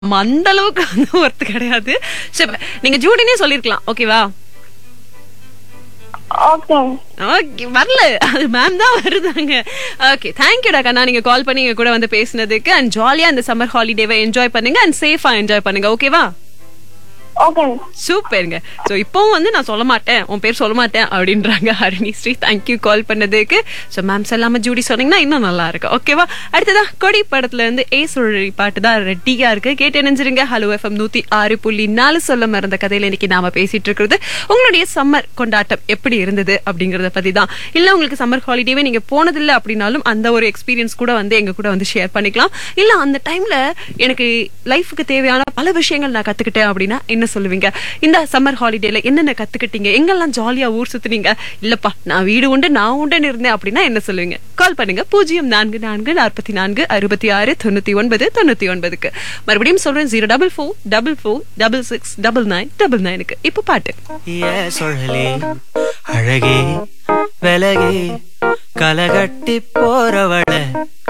நம்ம அந்த அளவுக்கு வந்து ஒர்த்து கிடையாது சரி நீங்க ஜூடினே சொல்லிருக்கலாம் ஓகேவா ஓகே ஓகே வரல அது மேம் தான் வருதாங்க ஓகே தேங்க்யூடா கண்ணா நீங்க கால் பண்ணி எங்க கூட வந்து பேசினதுக்கு அண்ட் ஜாலியா இந்த சம்மர் ஹாலிடேவை என்ஜாய் பண்ணுங்க அண்ட் சேஃபா என்ஜாய் பண்ணுங்க ஓகேவா ஓகே சூப்பருங்க சோ இப்பவும் வந்து நான் சொல்ல மாட்டேன் உன் பேர் சொல்ல மாட்டேன் அப்படின்றாங்க ஹரிணி ஸ்ரீ தேங்க்யூ கால் பண்ணதுக்கு சோ மேம் சொல்லாம ஜூடி சொன்னீங்கன்னா இன்னும் நல்லா இருக்கும் ஓகேவா அடுத்ததா கொடி படத்துல இருந்து ஏ சுழறி பாட்டு தான் ரெட்டியா இருக்கு கேட்டு நினைஞ்சிருங்க ஹலோ எஃப்எம் நூத்தி ஆறு புள்ளி நாலு சொல்ல மறந்த கதையில இன்னைக்கு நாம பேசிட்டு இருக்கிறது உங்களுடைய சம்மர் கொண்டாட்டம் எப்படி இருந்தது அப்படிங்கறத பத்தி தான் இல்ல உங்களுக்கு சம்மர் ஹாலிடேவே நீங்க போனதில்லை அப்படின்னாலும் அந்த ஒரு எக்ஸ்பீரியன்ஸ் கூட வந்து எங்க கூட வந்து ஷேர் பண்ணிக்கலாம் இல்ல அந்த டைம்ல எனக்கு லைஃபுக்கு தேவையான பல விஷயங்கள் நான் கத்துக்கிட்டேன் அப்படின்னா என்ன சொல்லுவீங்க இந்த சம்மர் ஹாலிடேல என்னென்ன கத்துக்கிட்டீங்க எங்கெல்லாம் ஜாலியா ஊர் சுத்துனீங்க இல்லப்பா நான் வீடு உண்டு நான் உண்டுன்னு இருந்தேன் அப்படின்னா என்ன சொல்லுவீங்க கால் பண்ணுங்க பூஜ்ஜியம் நான்கு நான்கு நாற்பத்தி நான்கு அறுபத்தி ஆறு தொண்ணூத்தி ஒன்பது தொண்ணூத்தி ஒன்பதுக்கு மறுபடியும் சொல்றேன் zero double four double four double six double nine double நைனுக்கு இப்போ பாட்டு ஏ சொல்லலே அழகே விலகே கலகட்டி போறவள